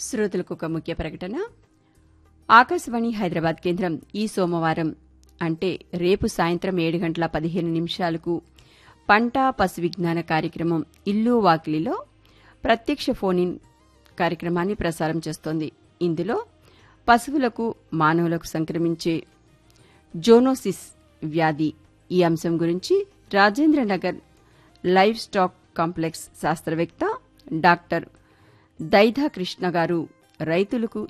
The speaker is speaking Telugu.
శ్రోతలకు ఒక ముఖ్య ప్రకటన ఆకాశవాణి హైదరాబాద్ కేంద్రం ఈ సోమవారం అంటే రేపు సాయంత్రం ఏడు గంటల పదిహేను నిమిషాలకు పంట పశు విజ్ఞాన కార్యక్రమం ఇల్లు వాకిలిలో ప్రత్యక్ష ఫోన్ ఇన్ కార్యక్రమాన్ని ప్రసారం చేస్తోంది ఇందులో పశువులకు మానవులకు సంక్రమించే జోనోసిస్ వ్యాధి ఈ అంశం గురించి రాజేంద్రనగర్ లైవ్ స్టాక్ కాంప్లెక్స్ శాస్త్రవేత్త డాక్టర్ దైధా కృష్ణ గారు రైతులకు